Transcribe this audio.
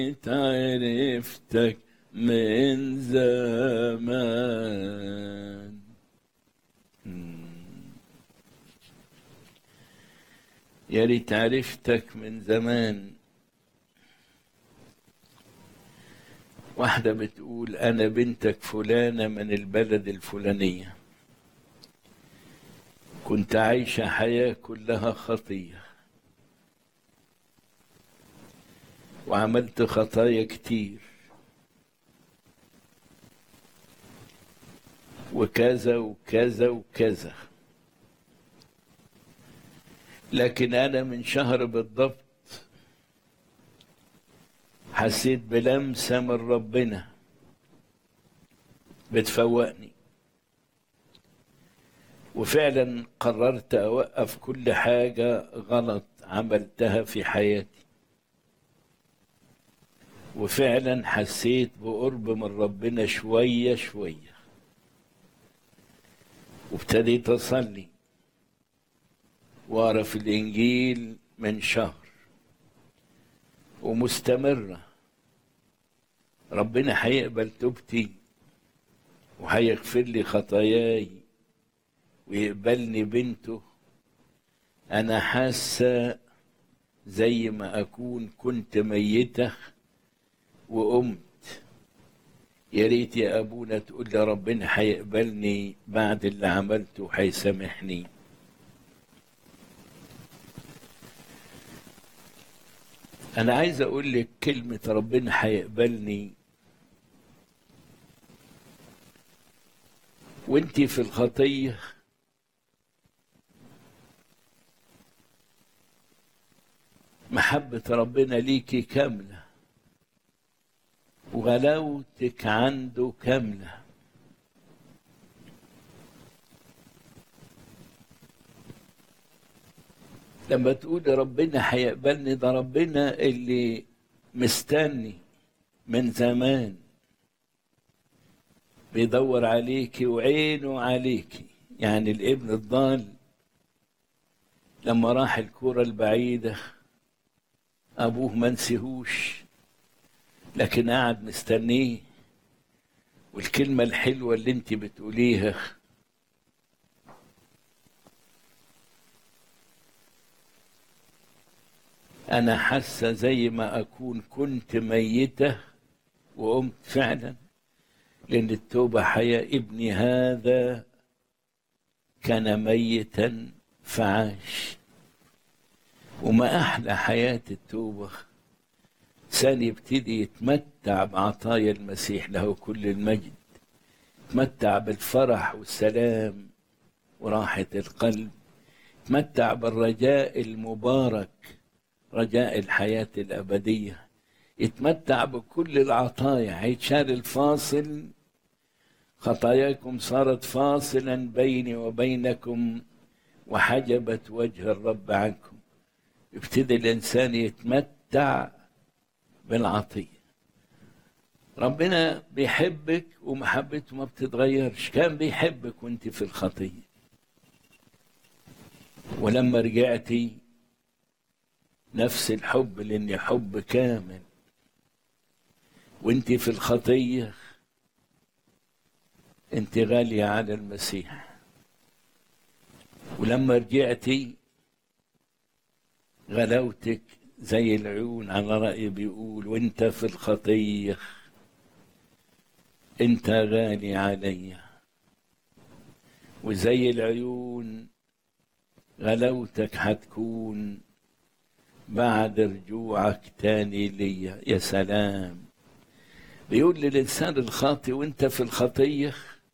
عرفتك من زمان يا ريت عرفتك من زمان واحدة بتقول أنا بنتك فلانة من البلد الفلانية كنت عايشة حياة كلها خطية وعملت خطايا كتير وكذا وكذا وكذا لكن أنا من شهر بالضبط حسيت بلمسة من ربنا بتفوقني وفعلا قررت أوقف كل حاجة غلط عملتها في حياتي وفعلا حسيت بقرب من ربنا شوية شوية وابتديت أصلي وأقرأ في الإنجيل من شهر ومستمرة ربنا هيقبل توبتي وهيغفر لي خطاياي ويقبلني بنته أنا حاسة زي ما أكون كنت ميتة وقمت يا ريت يا أبونا تقول لي ربنا هيقبلني بعد اللي عملته وهيسامحني أنا عايز أقول لك كلمة ربنا هيقبلني وانت في الخطية محبة ربنا ليكي كاملة وغلاوتك عنده كاملة لما تقول ربنا هيقبلني ده ربنا اللي مستني من زمان بيدور عليكي وعينه عليكي يعني الابن الضال لما راح الكرة البعيدة أبوه ما نسيهوش لكن قاعد مستنيه والكلمة الحلوة اللي انت بتقوليها أنا حاسة زي ما أكون كنت ميتة وقمت فعلا لأن التوبة حياة ابني هذا كان ميتا فعاش وما أحلى حياة التوبة إنسان يبتدي يتمتع بعطايا المسيح له كل المجد يتمتع بالفرح والسلام وراحة القلب يتمتع بالرجاء المبارك رجاء الحياة الأبدية يتمتع بكل العطايا هيتشال الفاصل خطاياكم صارت فاصلا بيني وبينكم وحجبت وجه الرب عنكم يبتدي الإنسان يتمتع بالعطية ربنا بيحبك ومحبته ما بتتغيرش كان بيحبك وانت في الخطية ولما رجعتي نفس الحب لأن حب كامل وانت في الخطية انت غالية على المسيح ولما رجعتي غلاوتك زي العيون على رأي بيقول وانت في الخطية انت غالي علي وزي العيون غلاوتك هتكون بعد رجوعك تاني ليا يا سلام بيقول للإنسان الخاطئ وانت في الخطية